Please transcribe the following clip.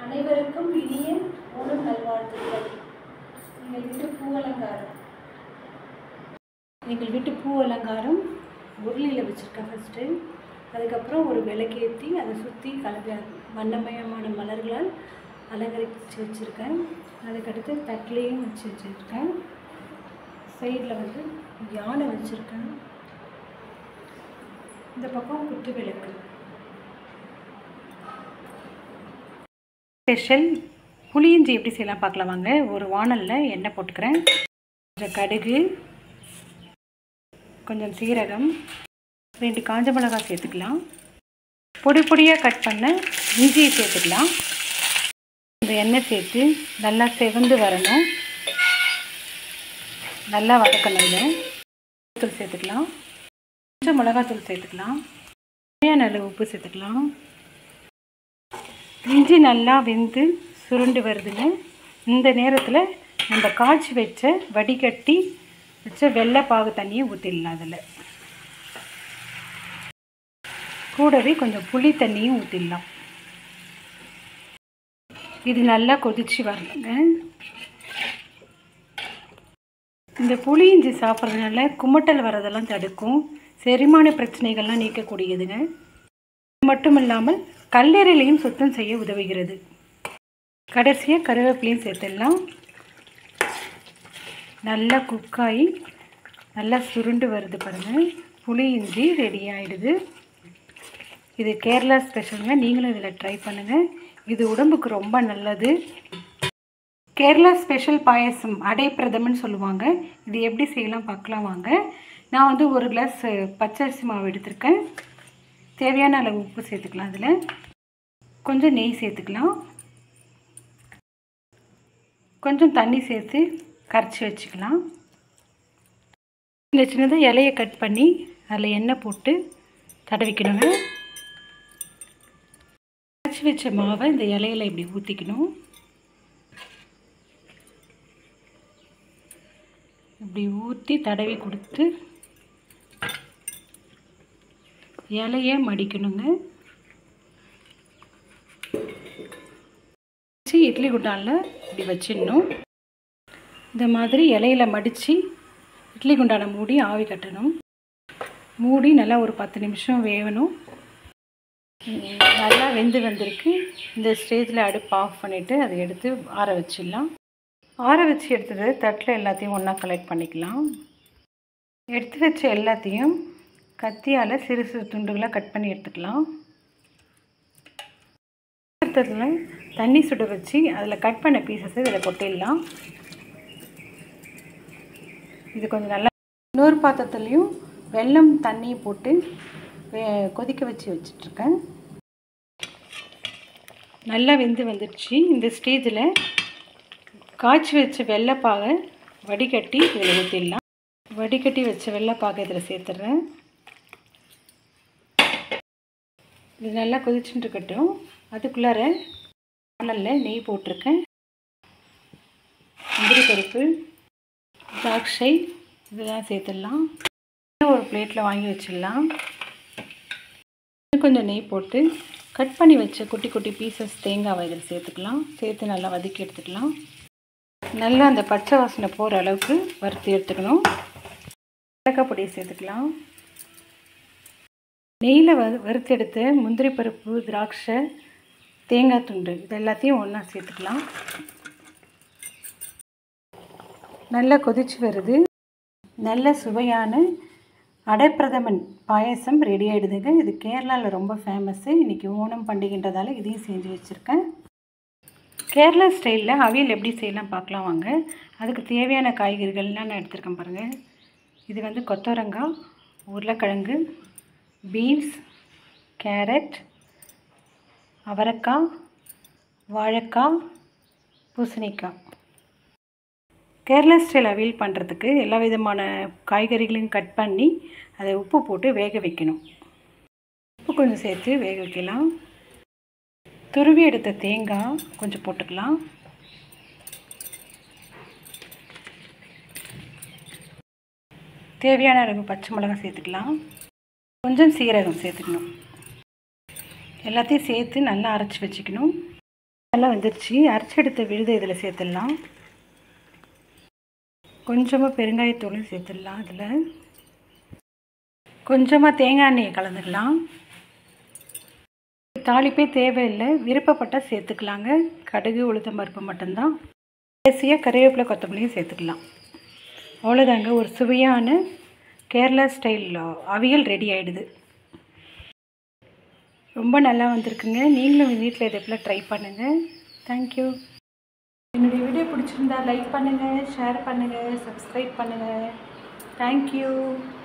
அனைவருக்கும் இனிய ஓணம் நல்வாழ்த்துக்கள் எங்கள் வீட்டு பூ அலங்காரம் எங்கள் வீட்டு பூ அலங்காரம் உருளியில் வச்சுருக்கேன் ஃபஸ்ட்டு அதுக்கப்புறம் ஒரு விளக்கேற்றி அதை சுற்றி கலந்த வண்ணமயமான மலர்களால் அலங்கரித்து வச்சுருக்கேன் அதுக்கடுத்து தட்டிலையும் வச்சு வச்சுருக்கேன் சைடில் வந்து யானை வச்சுருக்கேன் இந்த பக்கம் குத்து விளக்கு ஸ்பெஷல் புளியிஞ்சி எப்படி செய்யலாம் பார்க்கலாம் வாங்க ஒரு வானலில் எண்ணெய் போட்டுக்கிறேன் கொஞ்சம் கடுகு கொஞ்சம் சீரகம் ரெண்டு காஞ்ச மிளகாய் சேர்த்துக்கலாம் பொடி பொடியாக கட் பண்ண இஞ்சியை சேர்த்துக்கலாம் இந்த எண்ணெய் சேர்த்து நல்லா செவந்து வரணும் நல்லா வதக்கணும் இதை தூள் சேர்த்துக்கலாம் கொஞ்சம் மிளகாத்தூள் சேர்த்துக்கலாம் தேவையான அளவு உப்பு சேர்த்துக்கலாம் இஞ்சி நல்லா வெந்து சுருண்டு வருதுங்க இந்த நேரத்தில் நம்ம காய்ச்சி வச்ச வடிகட்டி வச்ச வெள்ளை பாகு தண்ணியை ஊற்றிடலாம் அதில் கூடவே கொஞ்சம் புளி தண்ணியும் ஊற்றிடலாம் இது நல்லா கொதிச்சு வரணுங்க இந்த புளி இஞ்சி சாப்பிட்றதுனால குமட்டல் வரதெல்லாம் தடுக்கும் செரிமான பிரச்சனைகள்லாம் நீக்கக்கூடியதுங்க இது மட்டும் இல்லாமல் கல்லீரலையும் சுத்தம் செய்ய உதவுகிறது கடைசியாக கருவேப்பிலையும் சேர்த்துடலாம் நல்லா குக்காகி நல்லா சுருண்டு வருது பாருங்கள் புளி இஞ்சி ரெடி ஆகிடுது இது கேரளா ஸ்பெஷலுங்க நீங்களும் இதில் ட்ரை பண்ணுங்கள் இது உடம்புக்கு ரொம்ப நல்லது கேரளா ஸ்பெஷல் பாயசம் அடை பிரதமன் சொல்லுவாங்க இது எப்படி செய்யலாம் பார்க்கலாம் வாங்க நான் வந்து ஒரு கிளாஸ் பச்சரிசி மாவு எடுத்திருக்கேன் தேவையான அளவு உப்பு சேர்த்துக்கலாம் அதில் கொஞ்சம் நெய் சேர்த்துக்கலாம் கொஞ்சம் தண்ணி சேர்த்து கரைச்சி வச்சுக்கலாம் இந்த சின்னதாக இலையை கட் பண்ணி அதில் எண்ணெய் போட்டு தடவிக்கணுங்க கரைச்சி வச்ச மாவை இந்த இலையில இப்படி ஊற்றிக்கணும் இப்படி ஊற்றி தடவி கொடுத்து இலையை மடிக்கணுங்க வச்சு இட்லி குண்டானில் இப்படி வச்சிடணும் இந்த மாதிரி இலையில மடித்து இட்லி குண்டானை மூடி ஆவி கட்டணும் மூடி நல்லா ஒரு பத்து நிமிஷம் வேகணும் நல்லா வெந்து வந்திருக்கு இந்த ஸ்டேஜில் அடுப்பு ஆஃப் பண்ணிவிட்டு அதை எடுத்து ஆற வச்சிடலாம் ஆற வச்சு எடுத்தது தட்டில் எல்லாத்தையும் ஒன்றா கலெக்ட் பண்ணிக்கலாம் எடுத்து வச்ச எல்லாத்தையும் கத்தியால் சிறு சிறு துண்டுகளாக கட் பண்ணி எடுத்துக்கலாம் எடுத்ததில் தண்ணி சுட வச்சு அதில் கட் பண்ண பீசஸ் இதில் கொட்டிடலாம் இது கொஞ்சம் நல்லா இன்னொரு பாத்திரத்துலேயும் வெல்லம் தண்ணி போட்டு கொதிக்க வச்சு வச்சிட்ருக்கேன் நல்லா வெந்து வந்துடுச்சு இந்த ஸ்டேஜில் காய்ச்சி வச்ச வெள்ளைப்பாகை வடிகட்டி இதில் ஊற்றிடலாம் வடிகட்டி வச்ச வெள்ளைப்பாகை இதில் சேர்த்துட்றேன் இது நல்லா கொதிச்சுட்டு இருக்கட்டும் அதுக்குள்ளார மணலில் நெய் போட்டிருக்கேன் முந்திரி பருப்பு திராட்சை இதெல்லாம் சேர்த்துடலாம் ஒரு பிளேட்டில் வாங்கி வச்சிடலாம் கொஞ்சம் நெய் போட்டு கட் பண்ணி வச்ச குட்டி குட்டி பீசஸ் தேங்காவை இதில் சேர்த்துக்கலாம் சேர்த்து நல்லா வதக்கி எடுத்துக்கலாம் நல்லா அந்த பச்சை வாசனை போகிற அளவுக்கு வறுத்து எடுத்துக்கணும் ஏலக்காய் பொடியை சேர்த்துக்கலாம் நெய்யில் வ வறுத்தெடுத்த முந்திரி பருப்பு திராட்சை தேங்காய் துண்டு இது எல்லாத்தையும் ஒன்றா சேர்த்துக்கலாம் நல்லா கொதிச்சு வருது நல்ல சுவையான அடைப்பிரதமன் பாயசம் ரெடி ஆகிடுதுங்க இது கேரளாவில் ரொம்ப ஃபேமஸ்ஸு இன்றைக்கி ஓணம் பண்டிகைன்றதால இதையும் செஞ்சு வச்சுருக்கேன் கேரளா ஸ்டைலில் அவியல் எப்படி செய்யலாம் பார்க்கலாம் வாங்க அதுக்கு தேவையான காய்கறிகள்லாம் நான் எடுத்துருக்கேன் பாருங்கள் இது வந்து கொத்தவரங்காய் உருளைக்கிழங்கு பீன்ஸ் கேரட் அவரைக்காய் வாழைக்காய் பூசணிக்காய் கேரளா ஸ்டைல் அவியல் பண்ணுறதுக்கு எல்லா விதமான காய்கறிகளையும் கட் பண்ணி அதை உப்பு போட்டு வேக வைக்கணும் உப்பு கொஞ்சம் சேர்த்து வேக வைக்கலாம் துருவி எடுத்த தேங்காய் கொஞ்சம் போட்டுக்கலாம் தேவையான அளவு பச்சை மிளகாய் சேர்த்துக்கலாம் கொஞ்சம் சீரகம் சேர்த்துக்கணும் எல்லாத்தையும் சேர்த்து நல்லா அரைச்சி வச்சுக்கணும் நல்லா வந்துருச்சு அரைச்சி எடுத்த விழுதை இதில் சேர்த்துடலாம் கொஞ்சமாக பெருங்காயத்தூளும் சேர்த்துடலாம் இதில் கொஞ்சமாக தேங்காய் எண்ணெயை கலந்துக்கலாம் தாளிப்பே தேவையில்லை விருப்பப்பட்டால் சேர்த்துக்கலாங்க கடுகு உளுத்தம் பருப்பு மட்டும்தான் கடைசியாக கறிவேப்பிலை கொத்தமல்லியும் சேர்த்துக்கலாம் அவ்வளோதாங்க ஒரு சுவையான கேரளா ஸ்டைல் அவியல் ரெடி ஆகிடுது ரொம்ப நல்லா வந்திருக்குங்க நீங்களும் வீட்டில் இதை போல் ட்ரை பண்ணுங்கள் தேங்க்யூ என்னுடைய வீடியோ பிடிச்சிருந்தா லைக் பண்ணுங்கள் ஷேர் பண்ணுங்கள் சப்ஸ்கிரைப் பண்ணுங்கள் தேங்க்யூ